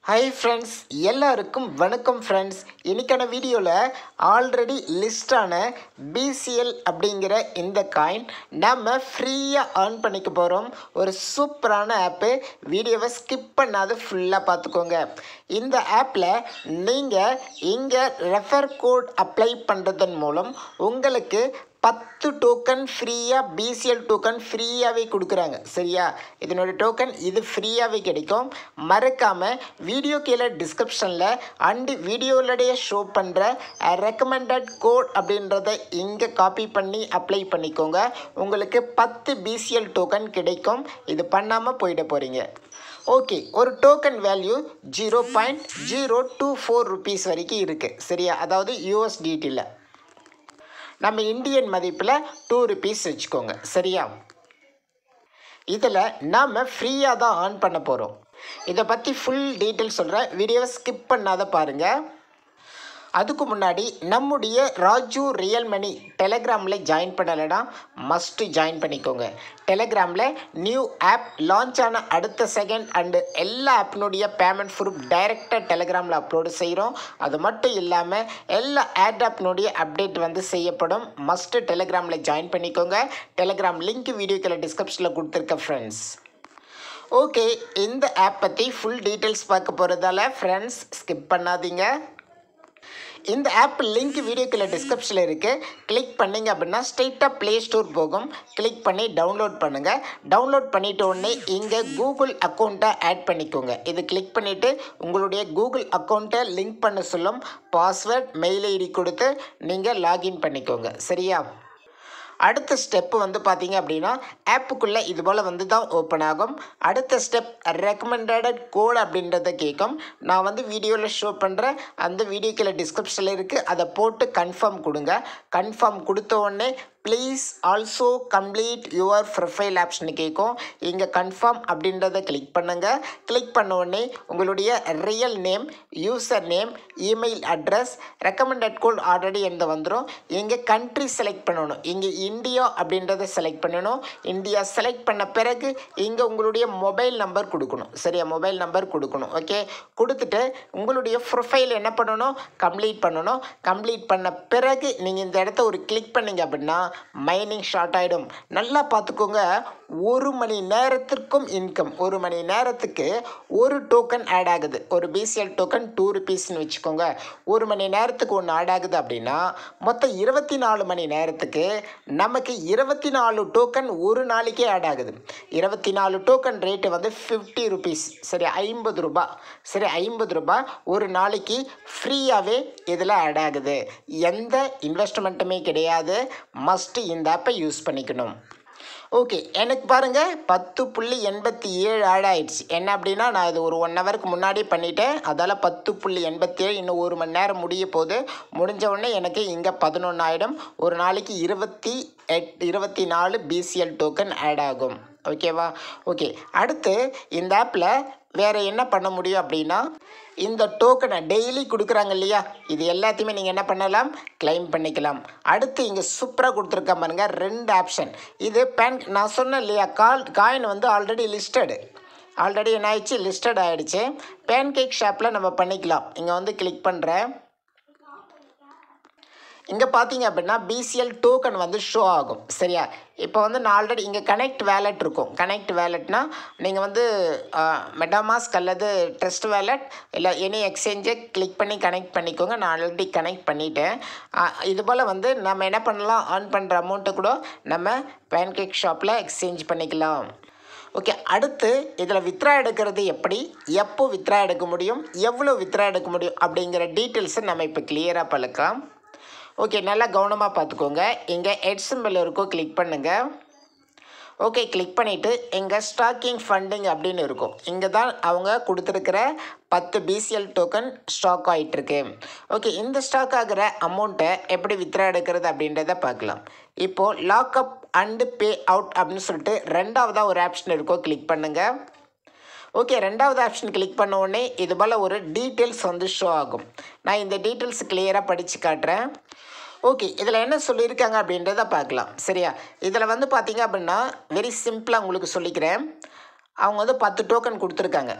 hi friends எல்லாருக்கும் வணக்கம் friends இன்னைக்கான வீடியோவில் ஆல்ரெடி லிஸ்டான பிசிஎல் அப்படிங்கிற இந்த காயின் நம்ம ஃப்ரீயாக ஏர்ன் பண்ணிக்க போகிறோம் ஒரு சூப்பரான ஆப்பு வீடியோவை ஸ்கிப் பண்ணாது ஃபுல்லாக பார்த்துக்கோங்க இந்த ஆப்பில் நீங்கள் இங்கே ரெஃபர் கோட் அப்ளை பண்ணுறதன் மூலம் உங்களுக்கு பத்து டோக்கன் ஃப்ரீயாக பிசிஎல் டோக்கன் ஃப்ரீயாகவே கொடுக்குறாங்க சரியா இதனோட டோக்கன் இது ஃப்ரீயாகவே கிடைக்கும் மறக்காமல் வீடியோ கீழே டிஸ்கிரிப்ஷனில் அண்டு வீடியோலடைய ஷோ பண்ணுற ரெக்கமெண்டட் கோட் அப்படின்றத இங்கே காப்பி பண்ணி அப்ளை பண்ணிக்கோங்க உங்களுக்கு பத்து பிசிஎல் டோக்கன் கிடைக்கும் இது பண்ணாமல் போயிட போகிறீங்க ஓகே ஒரு token value zero point zero two four rupees வரைக்கும் இருக்குது சரியா அதாவது யூஎஸ்டிடியில் நம்ம இந்தியன் மதிப்பில் டூ ருபீஸ் வச்சுக்கோங்க சரியா இதில் நாம் ஃப்ரீயாக தான் ஆன் பண்ண போகிறோம் இதை பற்றி ஃபுல் டீட்டெயில் சொல்கிறேன் வீடியோவை ஸ்கிப் பண்ணாத பாருங்கள் அதுக்கு முன்னாடி நம்முடைய ராஜு ரியல் மணி டெலகிராமில் ஜாயின் பண்ணலைன்னா மஸ்ட்டு ஜாயின் பண்ணிக்கோங்க டெலகிராமில் நியூ ஆப் லான்ச் ஆன அடுத்த செகண்ட் அண்டு எல்லா ஆப்பினுடைய பேமெண்ட் ப்ரூஃப் டைரெக்டாக டெலகிராமில் அப்லோடு செய்கிறோம் அது மட்டும் இல்லாமல் எல்லா ஆட் ஆப்னுடைய அப்டேட் வந்து செய்யப்படும் மஸ்ட்டு டெலகிராமில் ஜாயின் பண்ணிக்கோங்க டெலகிராம் லிங்க் வீடியோக்கில் டிஸ்கிரிப்ஷனில் கொடுத்துருக்கேன் ஃப்ரெண்ட்ஸ் ஓகே இந்த ஆப் பற்றி ஃபுல் டீட்டெயில்ஸ் பார்க்க போகிறதால ஃப்ரெண்ட்ஸ் ஸ்கிப் பண்ணாதீங்க இந்த ஆப் லிங்க் வீடியோக்குள்ள டிஸ்கிரிப்ஷனில் இருக்குது கிளிக் பண்ணிங்க அப்படின்னா ஸ்ட்ரெயிட்டாக ப்ளே ஸ்டோர் போகும் கிளிக் பண்ணி டவுன்லோட் பண்ணுங்கள் டவுன்லோட் பண்ணிட்ட உடனே இங்கே கூகுள் அக்கௌண்ட்டை ஆட் பண்ணிக்கோங்க இது கிளிக் பண்ணிவிட்டு உங்களுடைய கூகுள் அக்கௌண்ட்டை லிங்க் பண்ண சொல்லும் பாஸ்வேர்ட் மெயில் ஐடி கொடுத்து நீங்கள் லாகின் பண்ணிக்கோங்க சரியா அடுத்த ஸ்டெப்பு வந்து பார்த்தீங்க அப்படின்னா ஆப்புக்குள்ளே இது போல் வந்து தான் ஓப்பன் ஆகும் அடுத்த ஸ்டெப் ரெக்கமெண்டட் கோட் அப்படின்றத கேட்கும் நான் வந்து வீடியோவில் ஷோ பண்ணுறேன் அந்த வீடியோக்கில் டிஸ்கிரிப்ஷனில் இருக்குது அதை போட்டு கன்ஃபார்ம் கொடுங்க கன்ஃபார்ம் கொடுத்த உடனே please also complete your profile option கேட்கும் இங்கே கன்ஃபார்ம் அப்படின்றத கிளிக் பண்ணுங்கள் கிளிக் பண்ண உடனே உங்களுடைய real name user name email address recommended code already எந்த வந்துடும் இங்கே கண்ட்ரி செலக்ட் பண்ணணும் இங்கே இந்தியா அப்படின்றத செலக்ட் பண்ணணும் இந்தியா செலக்ட் பண்ண பிறகு இங்கே உங்களுடைய மொபைல் நம்பர் கொடுக்கணும் சரியா மொபைல் நம்பர் கொடுக்கணும் ஓகே கொடுத்துட்டு உங்களுடைய ப்ரொஃபைல் என்ன பண்ணணும் கம்ப்ளீட் பண்ணணும் கம்ப்ளீட் பண்ண பிறகு நீங்கள் இந்த இடத்த ஒரு கிளிக் பண்ணீங்க அப்படின்னா மைனிங் ஷார்ட் ஆகிடும் நல்லா பார்த்துக்கோங்க ஒரு மணி நேரத்திற்கும் இன்கம் ஒரு மணி நேரத்துக்கு ஒரு டோக்கன் ஆட் ஆகுது ஒரு பிசிஎல் டோக்கன் டூ ருபீஸ்னு வச்சுக்கோங்க ஒரு மணி நேரத்துக்கு ஒன்று ஆட் ஆகுது அப்படின்னா மொத்தம் இருபத்தி நாலு மணி நேரத்துக்கு நமக்கு இருபத்தி நாலு டோக்கன் ஒரு நாளைக்கே ஆட் ஆகுது இருபத்தி நாலு டோக்கன் ரேட்டு வந்து ஃபிஃப்டி ருபீஸ் சரி ஐம்பது ரூபாய் சரி ஐம்பது ரூபாய் ஒரு நாளைக்கு ஃப்ரீயாகவே இதில் ஆட் ஆகுது எந்த இன்வெஸ்ட்மெண்ட்டுமே கிடையாது மஸ்ட்டு இந்த ஆப்பை யூஸ் பண்ணிக்கணும் ஓகே எனக்கு பாருங்கள் பத்து புள்ளி எண்பத்தி ஏழு ஆட் ஆயிடுச்சு என்ன அப்படின்னா நான் இது ஒரு ஒன் ஹவருக்கு முன்னாடி பண்ணிட்டேன் அதால் பத்து புள்ளி எண்பத்தி ஏழு இன்னும் ஒரு மணி நேரம் முடிய போகுது முடிஞ்ச உடனே எனக்கு இங்கே பதினொன்று ஆயிடும் ஒரு நாளைக்கு இருபத்தி எட் இருபத்தி நாலு பிசிஎல் டோக்கன் ஆட் ஆகும் ஓகேவா ஓகே அடுத்து இந்த ஆப்பில் வேறு என்ன பண்ண முடியும் அப்படின்னா இந்த டோக்கனை டெய்லி கொடுக்குறாங்க இல்லையா இது எல்லாத்தையுமே நீங்கள் என்ன பண்ணலாம் கிளைம் பண்ணிக்கலாம் அடுத்து இங்கே சூப்பராக கொடுத்துருக்க பாருங்க ரெண்டு ஆப்ஷன் இது பேன் நான் சொன்னேன் இல்லையா கால் காயின் வந்து ஆல்ரெடி லிஸ்டடு ஆல்ரெடி என்ன ஆயிடுச்சு லிஸ்டட் ஆகிடுச்சு பேன்கேக் ஷாப்பில் நம்ம பண்ணிக்கலாம் இங்கே வந்து கிளிக் பண்ணுறேன் இங்கே பார்த்தீங்க அப்படின்னா பிசிஎல் டோக்கன் வந்து ஷோ ஆகும் சரியா இப்போ வந்து நான் ஆல்ரெடி இங்கே கனெக்ட் வேலட் இருக்கும் கனெக்ட் வேலட்னா நீங்கள் வந்து மெட்டாமாஸ்க் அல்லது ட்ரஸ்ட் வேலட் இல்லை எனி எக்ஸ்சேஞ்சை கிளிக் பண்ணி கனெக்ட் பண்ணிக்கோங்க நான் ஆல்ரெடி கனெக்ட் பண்ணிட்டேன் இது போல் வந்து நம்ம என்ன பண்ணலாம் ஆன் பண்ணுற அமௌண்ட்டை கூட நம்ம பேன்கேக் ஷாப்பில் எக்ஸ்சேஞ்ச் பண்ணிக்கலாம் ஓகே அடுத்து இதில் வித்ரா எடுக்கிறது எப்படி எப்போ வித்ரா எடுக்க முடியும் எவ்வளோ வித்ரா எடுக்க முடியும் அப்படிங்கிற டீட்டெயில்ஸை நம்ம இப்போ கிளியராக பழக்கலாம் ஓகே நல்லா கவனமாக பார்த்துக்கோங்க இங்கே ஹெட் சிம்பிள் இருக்கும் கிளிக் பண்ணுங்கள் ஓகே கிளிக் பண்ணிவிட்டு இங்கே ஸ்டாக்கிங் ஃபண்டிங் அப்படின்னு இருக்கும் இங்கே தான் அவங்க கொடுத்துருக்கிற பத்து பிசிஎல் டோக்கன் ஸ்டாக் ஆகிட்டுருக்கு ஓகே இந்த ஸ்டாக் ஆகிற அமௌண்ட்டை எப்படி வித்ரா எடுக்கிறது அப்படின்றத பார்க்கலாம் இப்போது லாக்அப் அண்டு பே அவுட் அப்படின்னு சொல்லிட்டு ரெண்டாவதாக ஒரு ஆப்ஷன் இருக்கும் கிளிக் பண்ணுங்கள் ஓகே ரெண்டாவது ஆப்ஷன் கிளிக் பண்ண உடனே இது போல் ஒரு டீட்டெயில்ஸ் வந்து ஷோ ஆகும் நான் இந்த டீட்டெயில்ஸ் கிளியராக படித்து காட்டுறேன் ஓகே இதில் என்ன சொல்லியிருக்காங்க அப்படின்றத பார்க்கலாம் சரியா இதில் வந்து பார்த்தீங்க அப்படின்னா வெரி சிம்பிளாக உங்களுக்கு சொல்லிக்கிறேன் அவங்க வந்து பத்து டோக்கன் கொடுத்துருக்காங்க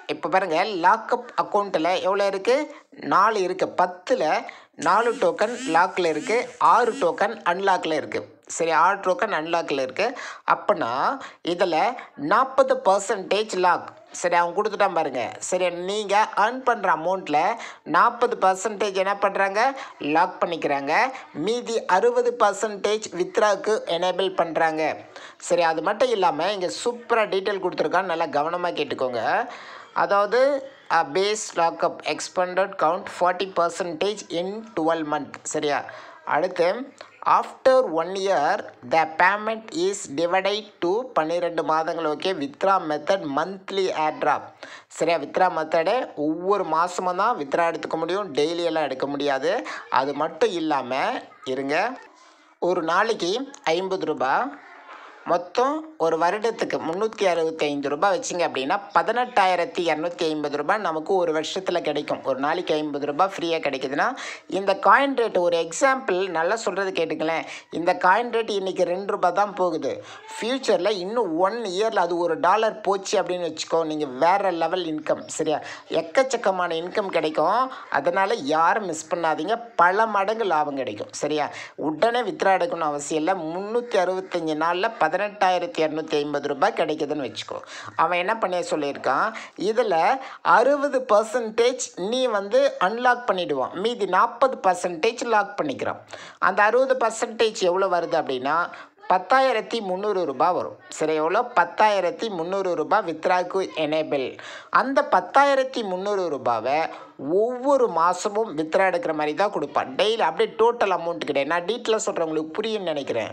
இப்போ பாருங்கள் லாக்அப் அக்கௌண்ட்டில் எவ்வளோ இருக்குது நாலு இருக்குது பத்தில் நாலு டோக்கன் லாக்கில் இருக்குது ஆறு டோக்கன் அன்லாக்கில் இருக்குது சரி ஆறு டோக்கன் அன்லாக்கில் இருக்குது அப்போனா இதில் நாற்பது பர்சன்டேஜ் லாக் சரி அவன் கொடுத்துட்டான் பாருங்க சரி நீங்கள் earn பண்ணுற அமௌண்ட்டில் நாற்பது பர்சன்டேஜ் என்ன பண்ணுறாங்க லாக் பண்ணிக்கிறாங்க மீதி அறுபது பர்சன்டேஜ் வித்ராக்கு எனேபிள் பண்ணுறாங்க சரி அது மட்டும் இல்லாமல் இங்கே சூப்பராக டீட்டெயில் கொடுத்துருக்கான் நல்லா கவனமாக கேட்டுக்கோங்க அதாவது base lockup expended count forty percentage in twelve month சரியா அடுத்து after one year the payment is divided to பன்னிரெண்டு மாதங்கள் okay withdraw method monthly airdrop சரியா வித்ரா மெத்தடை ஒவ்வொரு மாதமும் தான் வித்ரா எடுத்துக்க முடியும் டெய்லி எல்லாம் எடுக்க முடியாது அது மட்டும் இல்லாமல் இருங்க ஒரு நாளைக்கு ஐம்பது ரூபாய் மொத்தம் ஒரு வருடத்துக்கு முந்நூற்றி அறுபத்தி ஐந்து ரூபாய் வச்சிங்க அப்படின்னா பதினெட்டாயிரத்தி இரநூத்தி ஐம்பது ரூபாய் நமக்கு ஒரு வருஷத்தில் கிடைக்கும் ஒரு நாளைக்கு ஐம்பது ரூபாய் ஃப்ரீயாக கிடைக்குதுன்னா இந்த காயின் ரேட் ஒரு எக்ஸாம்பிள் நல்லா சொல்கிறது கேட்டுங்களேன் இந்த காயின் ரேட் இன்றைக்கி ரெண்டு ரூபாய் தான் போகுது ஃப்யூச்சரில் இன்னும் ஒன் இயரில் அது ஒரு டாலர் போச்சு அப்படின்னு வச்சுக்கோ நீங்கள் வேறு லெவல் இன்கம் சரியா எக்கச்சக்கமான இன்கம் கிடைக்கும் அதனால் யாரும் மிஸ் பண்ணாதீங்க பல மடங்கு லாபம் கிடைக்கும் சரியா உடனே வித்ரா எடுக்கணும் அவசியம் இல்லை முந்நூற்றி அறுபத்தஞ்சு நாளில் பதினெட்டாயிரத்தி இரநூத்தி ஐம்பது ரூபாய் கிடைக்குதுன்னு வச்சுக்கோ அவன் என்ன பண்ண சொல்லியிருக்கான் இதில் அறுபது பர்சன்டேஜ் நீ வந்து அன்லாக் பண்ணிடுவான் மீதி நாற்பது பர்சன்டேஜ் லாக் பண்ணிக்கிறான் அந்த அறுபது பர்சன்டேஜ் எவ்வளோ வருது அப்படின்னா பத்தாயிரத்தி முந்நூறு ரூபாய் வரும் சரி எவ்வளோ பத்தாயிரத்தி முந்நூறு ரூபாய் வித்ராக்கு எனேபிள் அந்த பத்தாயிரத்தி முந்நூறு ரூபாவை ஒவ்வொரு மாதமும் வித்ரா எடுக்கிற மாதிரி தான் கொடுப்பான் டெய்லி அப்படியே டோட்டல் அமௌண்ட் கிடையாது நான் டீட்டெயிலாக சொல்கிறேன் உங்களுக்கு புரியும்னு நினைக்கிறேன்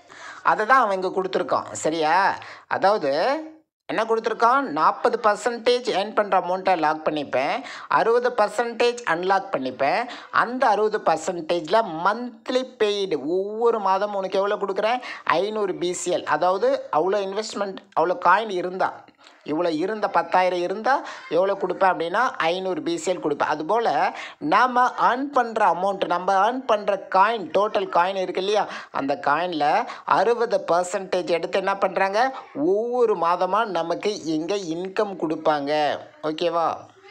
அதை தான் அவன் இங்கே கொடுத்துருக்கான் சரியா அதாவது என்ன கொடுத்துருக்கான் நாற்பது பர்சன்டேஜ் ஏர்ன் பண்ணுற அமௌண்ட்டை லாக் பண்ணிப்பேன் அறுபது பர்சன்டேஜ் அன்லாக் பண்ணிப்பேன் அந்த அறுபது பர்சன்டேஜில் மந்த்லி பெய்டு ஒவ்வொரு மாதமும் உனக்கு எவ்வளோ கொடுக்குறேன் ஐநூறு பிசிஎல் அதாவது அவ்வளோ இன்வெஸ்ட்மெண்ட் அவ்வளோ காயின் இருந்தால் இவ்வளோ இருந்த பத்தாயிரம் இருந்தால் எவ்வளோ கொடுப்பேன் அப்படின்னா ஐநூறு பிசிஎல் கொடுப்பேன் அதுபோல் நாம் earn பண்ணுற அமௌண்ட் நம்ம earn பண்ணுற காயின் டோட்டல் காயின் இருக்கு இல்லையா அந்த காயினில் அறுபது பர்சன்டேஜ் எடுத்து என்ன பண்ணுறாங்க ஒவ்வொரு மாதமாக நமக்கு இங்கே இன்கம் கொடுப்பாங்க ஓகேவா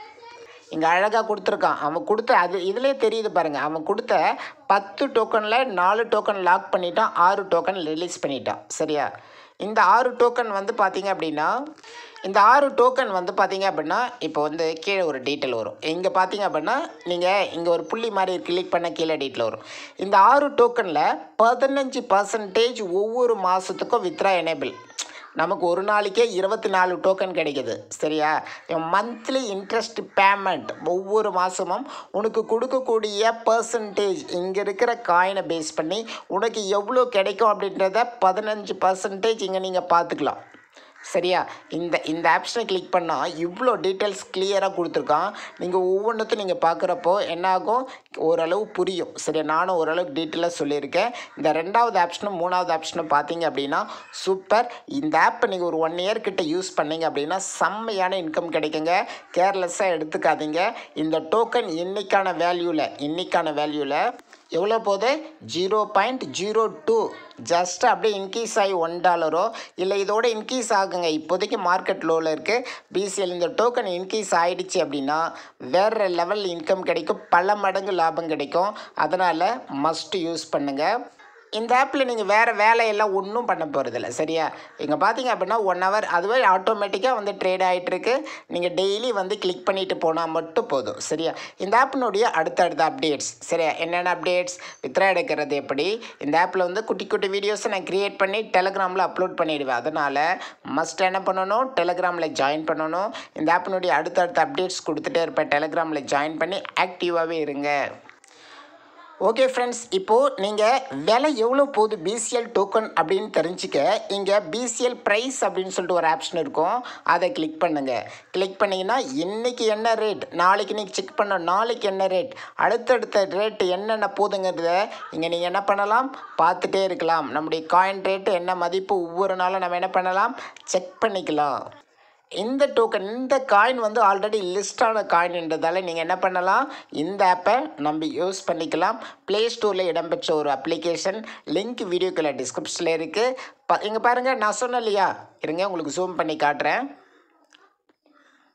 இங்கே அழகாக கொடுத்துருக்கான் அவன் கொடுத்த அது இதிலே தெரியுது பாருங்கள் அவன் கொடுத்த பத்து டோக்கனில் நாலு டோக்கன் லாக் பண்ணிட்டான் ஆறு டோக்கன் ரிலீஸ் பண்ணிட்டான் சரியா இந்த ஆறு டோக்கன் வந்து பார்த்தீங்க அப்படின்னா இந்த ஆறு டோக்கன் வந்து பார்த்தீங்க அப்படின்னா இப்போ வந்து கீழே ஒரு டீட்டெயில் வரும் இங்கே பார்த்தீங்க அப்படின்னா நீங்கள் இங்கே ஒரு புள்ளி மாதிரி கிளிக் பண்ண கீழே டீட்டெயில் வரும் இந்த ஆறு டோக்கனில் பதினஞ்சு பர்சன்டேஜ் ஒவ்வொரு மாதத்துக்கும் வித்ரா எனேபிள் நமக்கு ஒரு நாளைக்கே இருபத்தி நாலு டோக்கன் கிடைக்குது சரியா மந்த்லி இன்ட்ரெஸ்ட் பேமெண்ட் ஒவ்வொரு மாதமும் உனக்கு கொடுக்கக்கூடிய பர்சன்டேஜ் இங்கே இருக்கிற காயினை பேஸ் பண்ணி உனக்கு எவ்வளோ கிடைக்கும் அப்படின்றத பதினஞ்சு பர்சன்டேஜ் இங்கே நீங்கள் பார்த்துக்கலாம் சரியா இந்த இந்த ஆப்ஷனை கிளிக் பண்ணால் இவ்வளோ டீட்டெயில்ஸ் கிளியராக கொடுத்துருக்கான் நீங்கள் ஒவ்வொன்றுத்தையும் நீங்கள் பார்க்குறப்போ என்னாகும் ஓரளவு புரியும் சரியா நானும் ஓரளவுக்கு டீட்டெயிலாக சொல்லியிருக்கேன் இந்த ரெண்டாவது ஆப்ஷனும் மூணாவது ஆப்ஷனும் பார்த்தீங்க அப்படின்னா சூப்பர் இந்த ஆப்பை நீங்கள் ஒரு ஒன் இயர் கிட்ட யூஸ் பண்ணீங்க அப்படின்னா செம்மையான இன்கம் கிடைக்குங்க கேர்லெஸ்ஸாக எடுத்துக்காதீங்க இந்த டோக்கன் இன்னைக்கான வேல்யூவில் இன்னைக்கான வேல்யூவில் எவ்வளோ போகுது zero point zero two just அப்படியே இன்க்ரீஸ் ஆகி ஒன் டாலரோ இல்லை இதோட இன்க்ரீஸ் ஆகுங்க இப்போதைக்கு மார்க்கெட் லோவில் இருக்குது பிசிஎல் இந்த டோக்கன் இன்க்ரீஸ் ஆயிடுச்சு அப்படின்னா வேறு லெவல் இன்கம் கிடைக்கும் பல மடங்கு லாபம் கிடைக்கும் அதனால் மஸ்ட் யூஸ் பண்ணுங்கள் இந்த ஆப்பில் நீங்கள் வேறு வேலையெல்லாம் ஒன்றும் பண்ண போகிறதில்ல சரியா இங்கே பார்த்தீங்க அப்படின்னா ஒன் ஹவர் அதுவே ஆட்டோமேட்டிக்காக வந்து ட்ரேட் ஆகிட்டுருக்கு நீங்கள் டெய்லி வந்து கிளிக் பண்ணிட்டு போனால் மட்டும் போதும் சரியா இந்த ஆப்பினுடைய அடுத்தடுத்த அப்டேட்ஸ் சரியா என்னென்ன அப்டேட்ஸ் வித்ரா எடுக்கிறது எப்படி இந்த ஆப்பில் வந்து குட்டி குட்டி வீடியோஸை நான் க்ரியேட் பண்ணி டெலகிராமில் அப்லோட் பண்ணிடுவேன் அதனால் மஸ்ட் என்ன பண்ணணும் டெலகிராமில் ஜாயின் பண்ணணும் இந்த ஆப்பினுடைய அடுத்தடுத்த அப்டேட்ஸ் கொடுத்துட்டே இருப்பேன் டெலகிராமில் ஜாயின் பண்ணி ஆக்டிவாகவே இருங்க ஓகே ஃப்ரெண்ட்ஸ் இப்போது நீங்கள் விலை எவ்வளோ போகுது பிசிஎல் டோக்கன் அப்படின்னு தெரிஞ்சுக்க இங்கே பிசிஎல் ப்ரைஸ் அப்படின்னு சொல்லிட்டு ஒரு ஆப்ஷன் இருக்கும் அதை கிளிக் பண்ணுங்கள் கிளிக் பண்ணிங்கன்னா இன்றைக்கி என்ன ரேட் நாளைக்கு நீங்கள் செக் பண்ண நாளைக்கு என்ன ரேட் அடுத்தடுத்த ரேட் என்னென்ன போகுதுங்கிறத இங்கே நீங்கள் என்ன பண்ணலாம் பார்த்துட்டே இருக்கலாம் நம்முடைய காயின் ரேட்டு என்ன மதிப்பு ஒவ்வொரு நாளும் நம்ம என்ன பண்ணலாம் செக் பண்ணிக்கலாம் இந்த டோக்கன் இந்த காயின் வந்து ஆல்ரெடி லிஸ்டான காயின்ன்றதால நீங்கள் என்ன பண்ணலாம் இந்த ஆப்பை நம்ம யூஸ் பண்ணிக்கலாம் ப்ளே ஸ்டோரில் இடம்பெற்ற ஒரு அப்ளிகேஷன் லிங்க் வீடியோக்குள்ள டிஸ்கிரிப்ஷனில் இருக்குது ப இங்கே பாருங்கள் நான் சொன்னேன் இல்லையா இருங்க உங்களுக்கு ஜூம் பண்ணி காட்டுறேன்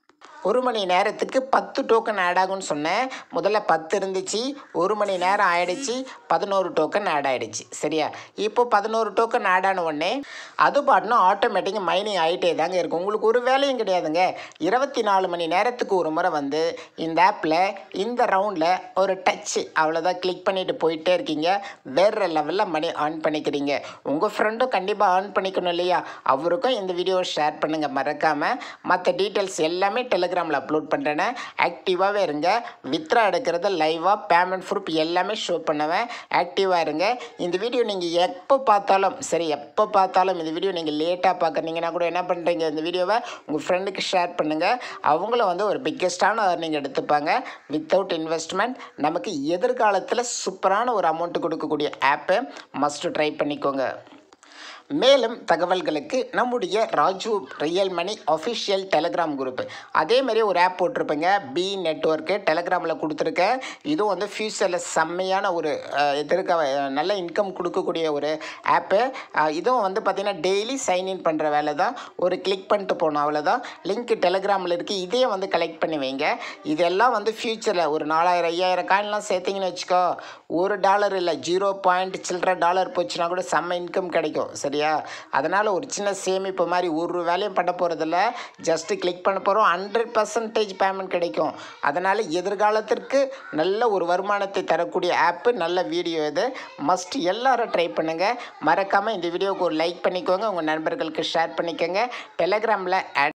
ஒரு மணி நேரத்துக்கு பத்து டோக்கன் ஆட் ஆகும்னு சொன்னேன் முதல்ல பத்து இருந்துச்சு ஒரு மணி நேரம் ஆயிடுச்சு பதினோரு டோக்கன் ஆட் ஆயிடுச்சு சரியா இப்போ பதினோரு டோக்கன் ஆட் ஆன உடனே அது பாட்டுனா ஆட்டோமேட்டிக்காக மைனிங் ஆகிட்டே தாங்க இருக்கும் உங்களுக்கு ஒரு வேலையும் கிடையாதுங்க இருபத்தி நாலு மணி நேரத்துக்கு ஒரு முறை வந்து இந்த ஆப்பில் இந்த ரவுண்டில் ஒரு டச்சு அவ்வளோதான் கிளிக் பண்ணிட்டு போயிட்டே இருக்கீங்க வேறு லெவலில் மணி ஆன் பண்ணிக்கிறீங்க உங்கள் ஃப்ரெண்டும் கண்டிப்பாக ஆன் பண்ணிக்கணும் இல்லையா அவருக்கும் இந்த வீடியோவை ஷேர் பண்ணுங்கள் மறக்காமல் மற்ற டீட்டெயில்ஸ் எல்லாமே டெலிகிராமில் அப்லோட் பண்ணுறேன்னு ஆக்டிவாகவே இருங்க வித்ரா எடுக்கிறது லைவாக பேமெண்ட் ப்ரூஃப் எல்லாமே ஷோ பண்ணுவேன் ஆக்டிவாக இருங்க இந்த வீடியோ நீங்கள் எப்போ பார்த்தாலும் சரி எப்போ பார்த்தாலும் இந்த வீடியோ நீங்கள் லேட்டாக பார்க்குறீங்கன்னா கூட என்ன பண்ணுறீங்க இந்த வீடியோவை உங்கள் ஃப்ரெண்டுக்கு ஷேர் பண்ணுங்கள் அவங்களும் வந்து ஒரு பிக்கெஸ்டான ஏர்னிங் எடுத்துப்பாங்க வித்தவுட் இன்வெஸ்ட்மெண்ட் நமக்கு எதிர்காலத்தில் சூப்பரான ஒரு அமௌண்ட் கொடுக்கக்கூடிய ஆப்பை மஸ்ட் ட்ரை பண்ணிக்கோங்க மேலும் தகவல்களுக்கு நம்முடைய Raju real money official Telegram group அதே மாதிரி ஒரு ஆப் போட்டிருப்பேங்க பி நெட்ஒர்க்கு டெலகிராமில் கொடுத்துருக்கேன் இதுவும் வந்து ஃபியூச்சரில் செம்மையான ஒரு அஹ், எதிர்க்க அஹ், நல்ல இன்கம் கொடுக்கக்கூடிய ஒரு ஆப்பு இதுவும் வந்து பார்த்திங்கன்னா டெய்லி சைன்இன் பண்ணுற வேலை தான் ஒரு கிளிக் பண்ணிட்டு போகணும் அவ்வளோதான் லிங்க் டெலகிராமில் இருக்குது இதே வந்து கலெக்ட் பண்ணி வைங்க இதெல்லாம் வந்து ஃப்யூச்சரில் ஒரு நாலாயிரம் ஐயாயிரம் காயின்லாம் சேர்த்திங்கன்னு வச்சுக்கோ ஒரு டாலர் இல்லை ஜீரோ பாயிண்ட் சில்லற டாலர் போச்சுன்னா கூட செம்ம இன்கம் கிடைக்கும் சரியா அதனால் ஒரு சின்ன சேமிப்பு மாதிரி ஒரு வேலையும் பண்ண போகிறதில்ல ஜஸ்ட்டு கிளிக் பண்ண போகிறோம் ஹண்ட்ரட் பர்சன்டேஜ் பேமெண்ட் கிடைக்கும் அதனால் எதிர்காலத்திற்கு நல்ல ஒரு வருமானத்தை தரக்கூடிய ஆப்பு நல்ல வீடியோ இது மஸ்ட் எல்லாரும் ட்ரை பண்ணுங்கள் மறக்காமல் இந்த வீடியோவுக்கு ஒரு லைக் பண்ணிக்கோங்க உங்கள் நண்பர்களுக்கு ஷேர் பண்ணிக்கோங்க டெலகிராமில்